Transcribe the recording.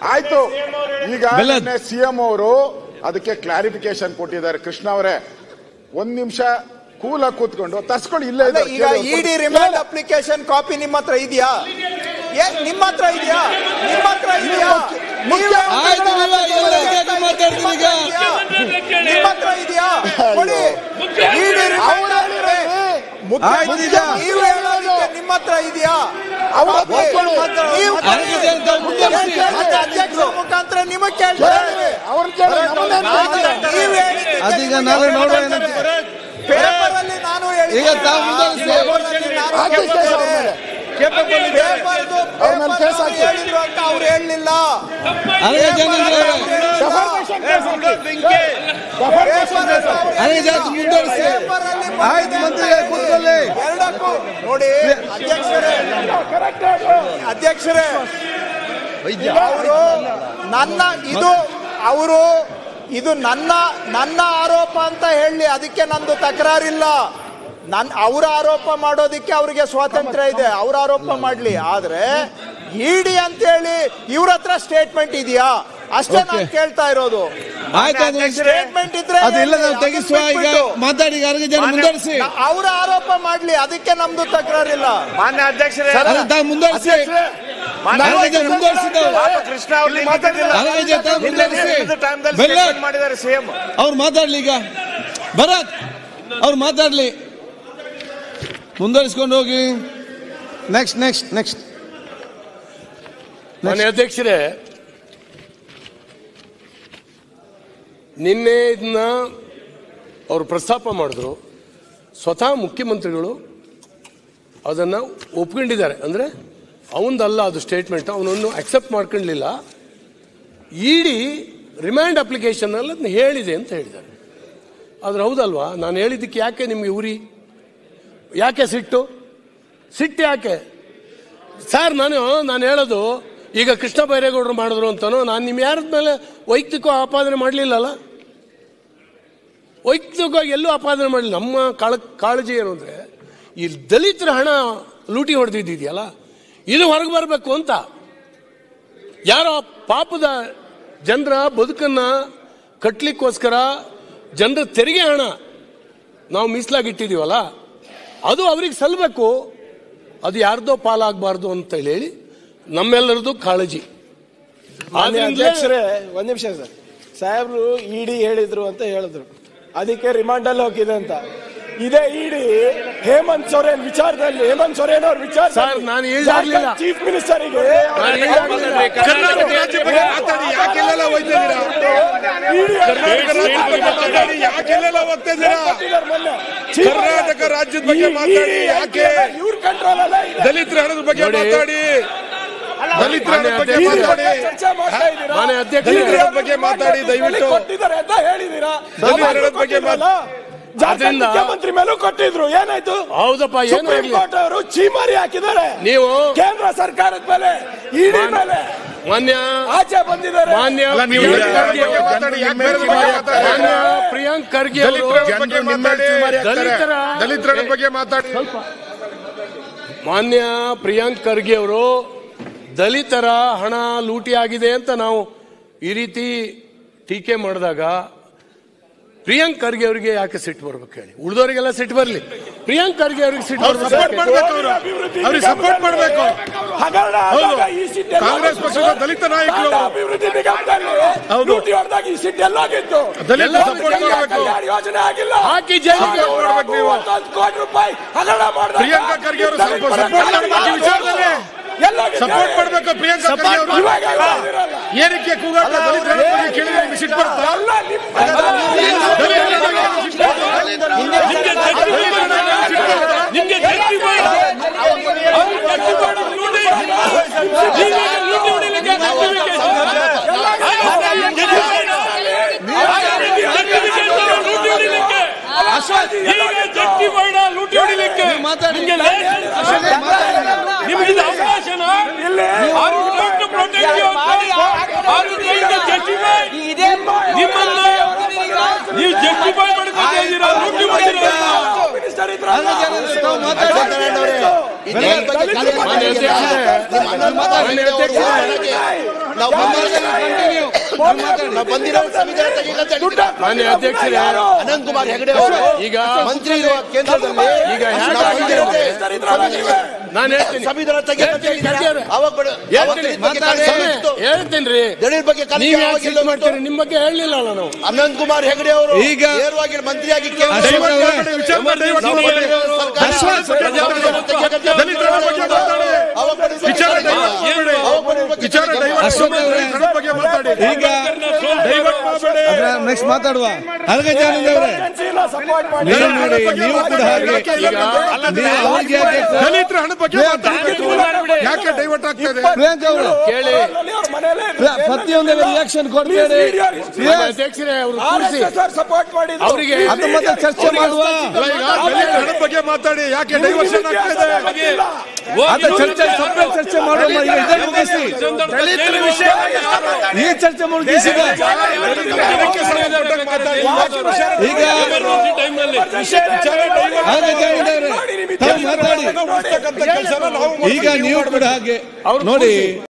ಆಯ್ತು ಈಗ ಬೆಲ್ಲದ್. ಸಿಎಂ ಅವರು ಅದಕ್ಕೆ ಕ್ಲಾರಿಫಿಕೇಶನ್ ಕೊಟ್ಟಿದ್ದಾರೆ ಕೃಷ್ಣ ಅವರೇ ಒಂದ್ ನಿಮಿಷ ಕೂಲಾಗಿ ಕೂತ್ಕೊಂಡು ತರ್ಸ್ಕೊಳ್ಳಿ ಇಲ್ಲೇ ಅಲ್ಲ, ಇದ್ದಾರೆ, ಈಗ ಕೇಳಿ ಅವ್ರು ಇಡಿ ರಿಮಾಂಡ್ ಅಪ್ಲಿಕೇಶನ್ ಕಾಪಿ ನಿಮ್ಮ ಹತ್ರ ಇದೆಯಾ ಏ ನಿಮ್ಮ ಹತ್ರ ಇದೆಯಾ ನಿಮ್ಮ ಹತ್ರ ಇದೆಯಾ ನೀವೇ ಆಯ್ತು, ನೀವೇ ಇವ್ರೇ ಯಾಕೆ ಮಾತಾಡ್ತೀರಿ ಈಗ? ನಿಮ್ಮ ಹತ್ರ ಇದೆಯಾ ಕೊಡಿ ಇಡಿ ರಿಮಾಂಡ್ ಆಗಿದೆ. ಆಯ್ತು ಈಗ. ನೀವು ಹೇಳೋದಕ್ಕೆ ನಿಮ್ಮ ಹತ್ರ ಇದೆಯಾ ಅವ್ರು ಕಾಪಿ? ಒಪ್ಕೊಳ್ಳಿ. ನೀವು ಆಗಿದೆ ಅಂತ ಮುಂದುವರಿಸಿ. ಮತ್ತೆ ಅಧ್ಯಕ್ಷರ ಮುಖಾಂತರ ನಿಮಗೆ ಕೇಳ್ತಾ ಇದ್ದೀವಿ. ಅವ್ರು ಕೇಳಿ ನಮ್ಮನ್ನೇನ್ ಕೇಳ್ತಾರೆ? ನೀವು ಹೇಳಿದ್ದಕ್ಕೆ ಅದೀಗ ನಿಮಗೆ ನಾಳೆ ನೋಡುವ ಕೇಳ್ತಾ ಏನಂತ. ಇದ್ದಾರೆ. ಪೇಪರ್ ಅಲ್ಲಿ ನಾನು ಹೇಳಿದ್ದೆ. ಈಗ ತಾವು ಮುಂದುವರಿಸಿ. ಪೇಪರ್ ಅಲ್ಲಿ ನಾನು ಹಾಕಿ ಕೇಸ್ ಅವ್ರ ಮೇಲೆ. ಪೇಪರ್ದು ಅವ್ರ ಮೇಲೆ ಕೇಸ್ ಪೇಪರ್ ಹಾಕಿ. ಹೇಳಿದ್ರು ಅಂತ ಅವ್ರು ಹೇಳಲಿಲ್ಲ ಅನಗ ಜನೇಂದ್ರ ಅವರೇ Defamation case ಹಾಕಿ. Defamation case ಹಾಕಿ. ಅನಗ ಜಾತಿ ಮುಂದುವರಿಸಿ ಆಯ್ತು ಮಂತ್ರಿಗಳೇ ಕೂತ್ಕೊಳ್ಳಿ ಎರಡಕ್ಕೂ ನೋಡಿ ಅಧ್ಯಕ್ಷರೇ ಅಧ್ಯಕ್ಷರೇ ಅವರು ನನ್ನ ಇದು ಅವರು ಇದು ನನ್ನ ನನ್ನ ಆರೋಪ ಅಂತ ಹೇಳಿ ಅದಕ್ಕೆ ನಂದು ತಕರಾರಿಲ್ಲ ನನ್ ಅವರ ಆರೋಪ ಮಾಡೋದಕ್ಕೆ ಅವ್ರಿಗೆ ಸ್ವಾತಂತ್ರ್ಯ ಇದೆ ಅವ್ರ ಆರೋಪ ಮಾಡ್ಲಿ ಆದ್ರೆ ಇಡಿ ಅಂತೇಳಿ ಇವ್ರ ಹತ್ರ ಸ್ಟೇಟ್ಮೆಂಟ್ ಇದೆಯಾ ಅಷ್ಟೇ ನಾನು ಕೇಳ್ತಾ ಇರೋದು ಆಯ್ತು ಅದು ಸ್ಟೇಟ್ಮೆಂಟ್ ಇದ್ರೆ ಅದೆಲ್ಲ ನಾವು ತೆಗಿಸುವ ಈಗ ಮಾತಾಡಿ ಈಗ ಅನಗ ಜನ ಮುಂದುವರಿಸಿ ಅವರ ಆರೋಪ ಮಾಡ್ಲಿ ಅದಕ್ಕೆ ನಮ್ದು ತಕರಾರಿಲ್ಲ ಮಾನ್ಯ ಅಧ್ಯಕ್ಷರೇ ಅನಗ ತಾವು ಮುಂದುವರಿಸಿ ಅನಗ ಜನ ಮುಂದುವರಿಸಿದ್ದವು ಪಾಪ ಕೃಷ್ಣ ಅವ್ರು ಮಾತಾಡಿಲ್ಲ ಅನಗ ಜನ ತಾವು ಮುಂದುವರಿಸಿ ಟೈಮ್ದಲ್ಲಿ ಬೆಲ್ಲ statement ಮಾಡಿದ್ದಾರೆ ಸಿಎಂ ಅವ್ರು ಮಾತಾಡ್ಲಿ ಈಗ ಭರತ್ ಅವ್ರು ಮಾತಾಡ್ಲಿ ಮುಂದುವರಿಸ್ಕೊಂಡು ಹೋಗಿ ನೆಕ್ಸ್ಟ್ ನೆಕ್ಸ್ಟ್ ನೆಕ್ಸ್ಟ್ ಮಾನ್ಯ ಅಧ್ಯಕ್ಷರೇ ನಿನ್ನೆ ಇದನ್ನ ಅವರು ಪ್ರಸ್ತಾಪ ಮಾಡಿದ್ರು ಸ್ವತಃ ಮುಖ್ಯಮಂತ್ರಿಗಳು ಅದನ್ನು ಒಪ್ಕೊಂಡಿದ್ದಾರೆ ಅಂದರೆ ಅವನದಲ್ಲ ಅದು ಸ್ಟೇಟ್ಮೆಂಟ್ ಅವನನ್ನು ಅಕ್ಸೆಪ್ಟ್ ಮಾಡ್ಕೊಳ್ಳಿಲ್ಲ ಇಡಿ ರಿಮ್ಯಾಂಡ್ ಅಪ್ಲಿಕೇಶನಲ್ಲಿ ಅದನ್ನ ಹೇಳಿದೆ ಅಂತ ಹೇಳಿದ್ದಾರೆ ಆದ್ರೆ ಹೌದಲ್ವಾ ನಾನು ಹೇಳಿದ್ದಕ್ಕೆ ಯಾಕೆ ನಿಮಗೆ ಉರಿ ಯಾಕೆ ಸಿಟ್ಟು ಸಿಟ್ಟು ಯಾಕೆ ಸರ್ ನಾನು ನಾನು ಹೇಳೋದು ಈಗ ಕೃಷ್ಣ ಬೈರೇಗೌಡರು ಮಾಡಿದ್ರು ಅಂತನೋ ನಾನು ನಿಮ್ಮ ಯಾರದ ಮೇಲೆ ವೈಯಕ್ತಿಕ ಆಪಾದನೆ ಮಾಡಲಿಲ್ಲಲ್ಲ ವೈಯಕ್ತಿಕವಾಗಿ ಎಲ್ಲೂ ಆಪಾದನೆ ಮಾಡಲಿಲ್ಲ ನಮ್ಮ ಕಾಳ ಕಾಳಜಿ ಏನು ಅಂದರೆ ಈ ದಲಿತರ ಹಣ ಲೂಟಿ ಹೊಡೆದಿದೆಯಲ್ಲ ಇದು ಹೊರಗೆ ಬರಬೇಕು ಅಂತ ಯಾರೋ ಪಾಪದ ಜನರ ಬದುಕನ್ನ ಕಟ್ಲಿಕ್ಕೋಸ್ಕರ ಜನರ ತೆರಿಗೆ ಹಣ ನಾವು ಮೀಸಲಾಗಿಟ್ಟಿದೀವಲ್ಲ ಅದು ಅವ್ರಿಗೆ ಸಲ್ಲಬೇಕು ಅದು ಯಾರ್ದೋ ಪಾಲಾಗಬಾರ್ದು ಅಂತ ಹೇಳಿ ನಮ್ಮೆಲ್ಲರದು ಕಾಳಜಿ ಮಾನ್ಯ ಆದ್ರಿಂದಲೇ ಅಧ್ಯಕ್ಷರೇ ಒಂದ್ ನಿಮಿಷ ಸರ್ ಸಾಹೇಬ್ರು ಇಡಿ ಹೇಳಿದ್ರು ಅಂತ ಹೇಳಿದ್ರು ಅದಕ್ಕೆ ರಿಮಾಂಡ್ ಅಲ್ಲಿ ಹೋಗಿದೆ ಅಂತ ಇದೇ ಇಡಿ ಹೇಮಂತ್ ಸೊರೇನ್ ವಿಚಾರದಲ್ಲಿ ಹೇಮಂತ್ ಸೊರೇನ್ ಅವ್ರ ವಿಚಾರ ಸರ್, ನಾನು ಹೇಳ್ದಾಗ್ಲಿಲ್ಲ. ಚೀಫ್ ಮಿನಿಸ್ಟರ್ಗೆ ನಾನು ಹೇಳ್ದಾಗ್ಲಿಲ್ಲ. ಕರ್ನಾಟಕ ರಾಜ್ಯ ಬಗ್ಗೆ ಮಾತಾಡಿ ಯಾಕೆಲ್ಲ ಹೋಯ್ತಾ ಇದ್ದೀರಾ ಕರ್ನಾಟಕ ರಾಜ್ಯದ ಬಗ್ಗೆ ಮಾತಾಡಿ ಯಾಕೆಲ್ಲ ಹೋಗ್ತಾ ಇದ್ದೀರಾ ಕರ್ನಾಟಕ ರಾಜ್ಯದ ಬಗ್ಗೆ ಮಾತಾಡಿ ಯಾಕೆ ಇವ್ರ ಕಂಟ್ರೋಲ್ ಅಲ್ಲ ಇದೆ. ದಲಿತರ ಹಣದ ಬಗ್ಗೆ ನೋಡಿ. ಮಾತಾಡಿ ದಲಿತರ ಹಣದ ಬಗ್ಗೆ ಮಾನ್ಯ ಮಾತಾಡಿ ಚರ್ಚೆ ಮಾಡ್ತಾ ಇದ್ದೀರಾ? ಮಾನ್ಯ ಅಧ್ಯಕ್ಷರೇ. ದಲಿತರ ದಲಿತರ ಬಗ್ಗೆ ಮಾತಾಡಿ ದಯವಿಟ್ಟು. ಕೊಟ್ಟಿದ್ದಾರೆ ಅಂತ ಹೇಳಿದೀರಾ ದಲಿತರ ಹಣದ ಬಗ್ಗೆ ಕೊಟ್ಟಿದ್ರಲ್ಲ? ಜಾರ್ಖಂಡ್ ಆದ್ರಿಂದ- ಮುಖ್ಯಮಂತ್ರಿ ಮೇಲೂ ಕೊಟ್ಟಿದ್ರು ಏನಾಯ್ತು ಹೌದಪ್ಪ ಏನು ಸುಪ್ರೀಂ ಇರ್ಲಿ ಕೋರ್ಟ್ ಅವರು ಚೀಮಾರಿ ಹಾಕಿದ್ದಾರೆ ನೀವು ಕೇಂದ್ರ ಸರ್ಕಾರದ ಮೇಲೆ ಇಡಿ ಮೇಲೆ ಮಾನ್ಯ ಆಚೆ ಬಂದಿದ್ದಾರೆ ಮಾನ್ಯ ಅಲ್ಲ, ನೀವು ಪ್ರಿಯಾಂಕ್ ದಲಿತರ ಖರ್ಗೆ ಬಗ್ಗೆ ಮಾತಾಡಿ ಯಾಕೆ ಬೇರೆ ಬಗ್ಗೆ ಮಾತಾಡಿ ಮಾನ್ಯ ಪ್ರಿಯಾಂಕ್ ಖರ್ಗೆ ಅವರು ದಲಿತರ ಬಗ್ಗೆ ಮಾತಾಡಿ ದಲಿತರ ದಲಿತರ ಬಗ್ಗೆ ಮಾತಾಡಿ ಮಾನ್ಯ ಪ್ರಿಯಾಂಕ್ ಖರ್ಗೆ ಅವರು ದಲಿತರ ಹಣ ಲೂಟಿ ಆಗಿದೆ ಅಂತ ನಾವು ಈ ರೀತಿ ಟೀಕೆ ಮಾಡಿದಾಗ ಪ್ರಿಯಾಂಕ್ ಖರ್ಗೆ ಅವರಿಗೆ ಯಾಕೆ ಸಿಟ್ಟು ಬರ್ಬೇಕು ಹೇಳಿ ಉಳಿದವರಿಗೆಲ್ಲ ಸಿಟ್ಟು ಬರಲಿ ಪ್ರಿಯಾಂಕ್ ಖರ್ಗೆ ಅವರಿಗೆ ಸಿಟ್ಟು ಅವ್ರು ಸಪೋರ್ಟ್ ಬರ್ಬೇಕು ಮಾಡ್ಬೇಕು ಅವರು ಅವ್ರಿಗೆ ಸಪೋರ್ಟ್ ಮಾಡ್ಬೇಕು ಹಗರಣ ಹೌದು. ಆದಾಗ ಈ ಸಿಟ್ ಎಲ್ಲ ಕಾಂಗ್ರೆಸ್ ಪಕ್ಷದ ದಲಿತ ನಾಯಕರು ಕಾಂಡ ಅಭಿವೃದ್ಧಿ ನಿಗಮದಲ್ಲಿ ಹೌದು. ಲೂಟಿ ಹೊಡೆದಾಗ ಈ ಸಿಟ್ ಎಲ್ಲೋಗಿತ್ತು ದಲಿತ ಎಲ್ಲ support ಜನ ಮಾಡ್ಬೇಕು. ಕಲ್ಯಾಣ ಯೋಜನೆ ಆಗಿಲ್ಲ ಹಾಕಿ ಜೈಲಿಗೆ ನೂರ ಮಾಡ್ಬೇಕು ನೀವು. ಮೂವತ್ತೊಂದು ಕೋಟಿ ರೂಪಾಯಿ ಹಗರಣ ಮಾಡಿದಾಗ ಪ್ರಿಯಾಂಕಾ ಖರ್ಗೆ ಅವರು ಸ್ವಲ್ಪ ದಲಿತರ support ಮಾಡ್ಬೇಕು ಈ ವಿಚಾರದಲ್ಲಿ. ಎಲ್ಲೋಗಿತ್ತು? ಸಪೋರ್ಟ್ ಮಾಡ್ಬೇಕು ಪ್ರಿಯಾಂಕಾ ಖರ್ಗೆ ಅವರು ಇವಾಗ ಹೇಳಿದಿರಲ್ಲ. ಏನಕ್ಕೆ ಕೂಗಾಟ ದಲಿತರ ಹಣದ ಬಗ್ಗೆ ಕೇಳಿದ್ರೆ ನಿಮ್ಗೆ ಸಿಟ್ಟು ಬರುತ್ತಾ ಎಲ್ಲ ನಿಮ್ಮ ದಲಿತರ ಬಗ್ಗೆ ಸಿಟ್ಟು ಬರುತ್ತಾ? ನಿಮ್ಗೆ ಜಡ್ಜಿ ಬೇಡ ಅವ್ರು ಜಡ್ಜಿ ಬೇಡ ನೋಡಿ ನೀವೀಗ ಲೂಟಿ ಹೊಡಿಲಿಕ್ಕೆ justification. ಹಾಗಾದ್ರೆ ಜಡ್ಜಿ ಬೇಡ. ಹಾಗಾದ್ರೆ justification ಲೂಟಿ ಹೊಡಿಲಿಕ್ಕೆ ಈಗ ಜಡ್ಜಿ ಬೇಡ ಲೂಟಿ ಹೊಡಿಲಿಕ್ಕೆ ಮಾತಾಡಿ. ನಿಮ್ಗೆ license ನಿಮ್ಗೆ ಇದು ಅವಕಾಶನ Are you trying to protect yourself? Are you trying to justify? ನಿಮ್ಮನ್ನ ನೀವು ಜಸ್ಟಿಫೈ ಮಾಡ್ಕೊತಾ ಇದ್ದೀರಾ ಲೂಟಿ ಮಾಡಿದ್ದೀರಾ ಮಿನಿಸ್ಟರ್ ಇದ್ರ ಅಲ್ಗಜಾನಂದ್ರ ತಾವು ಮಾತಾಡಿ ಮಾನ್ಯ ಅಧ್ಯಕ್ಷರೇ ಅನಂತ್ ಕುಮಾರ್ ಹೆಗಡೆ ಅವರು ಈಗ ಮಂತ್ರಿ ಇರುವ ಕೇಂದ್ರದಲ್ಲಿ ಈಗ ನಾವು ಬಂದಿರೋದೇ ನಾನು ಹೇಳ್ತೀನಿ ಸಂವಿಧಾನ ತೆಗೆಯುವಂತ ಹೇಳಿದ್ದಾರೆ. ಅವಾಗ ಬಿಡು. ಅವಾಗ ಹೇಳ್ತೀನಿ ದಲಿತರ ಬಗ್ಗೆ ಕಾಳಜಿ ಇತ್ತು. ಹೇಳ್ತೀನಿ ದಲಿತರ ಬಗ್ಗೆ ಕಾಳಜಿ ನೀವ್ ಯಾಕೆ ಯಾವಾಗ ಸಿಟ್ಟು ಮಾಡ್ತೀರಿ ನಿಮ್ಮ ಬಗ್ಗೆ ಹೇಳಲಿಲ್ಲ ನಾವು ಅನಂತ್ ಕುಮಾರ್ ಹೆಗಡೆ ಅವರು ಈಗ ನೇರವಾಗಿ ಮಂತ್ರಿಯಾಗಿ ಕೇಂದ್ರ ಅಶೋಕ್ ಅವರೇ, ವಿಚಾರ ಡೈವರ್ಟ್ ಮಾಡಬೇಡಿ. ದಲಿತರ ಬಗ್ಗೆ ಮಾತಾಡಿ. ವಿಚಾರ ಡೈವರ್ಟ್ ಮಾಡಬೇಡಿ. ವಿಚಾರ ಡೈವರ್ಟ್ ಅಶೋಕ್ ಅವರೇ. ದಲಿತರ ಬಗ್ಗೆ ಮಾತಾಡಿ ಈಗ ಡೈವರ್ಟ್ ಮಾಡಬೇಡಿ ನೆಕ್ಸ್ಟ್ ಮಾತಾಡುವ ಅಲ್ಗಜಾನಂದ್ ಅವರೇ ಸಪೋರ್ಟ್ ಮಾಡಿ ನೀವು ನೋಡಿ ನೀವು ಕೂಡ ಹಾಗೆ ನೀವು ಅವ್ರಿಗೆ ಯಾಕೆ ದಲಿತರ ಹಣದ ಬಗ್ಗೆ ಮಾತಾಡಬೇಕು ಯಾಕೆ ಡೈವರ್ಟ್ ಆಗ್ತಾ ಇದೆ ಪ್ರಿಯಾಂಕ್ ಅವರು ಕೇಳಿ ಅವ್ರ ಮನೇಲೆ ಪ್ರ- ಪ್ರತಿಯೊಂದಕ್ಕೆ ರಿಯಾಕ್ಷನ್ ಕೊಡ್ಬೇಡಿ ಮಾನ್ಯ ಅಧ್ಯಕ್ಷರೇ ಅವರು ಕೂರಿಸಿ ಸಪೋರ್ಟ್ ಮಾಡಿದ್ರು ಅವರಿಗೆ ಅದ್ರ ಮತ್ತೆ ಚರ್ಚೆ ಮಾಡುವ ಅಲ್ಲ, ಈಗ ದಲಿತರ ಹಣದ ಬಗ್ಗೆ ಮಾತಾಡಿ ಯಾಕೆ ಡೈವರ್ಷನ್ ಆಗ್ತಾ ಇದೆ ಅದ ಚರ್ಚೆ ಸಪ್ರೇಟ್ ಚರ್ಚೆ ಮಾಡುವ ಈಗ ಇದನ್ನು ಮುಗಿಸಿ ಈ ಚರ್ಚೆ ಮುಗಿಸಿದ ಅದಕ್ಕೆ ಸಂಬಂಧಪಟ್ಟಂಗೆ ಮಾತಾಡಿ ಈಗ ಅಲ್ಗಜಾನಂದ್ ಅವರೇ ತಾವು ಮಾತಾಡಿ ಉಳಿಸ್ತಕ್ಕಂಥ ಕೆಲಸನ ನಾವು ಈಗ ನೀವು ಕೂಡ ಹಾಗೆ ನೋಡಿ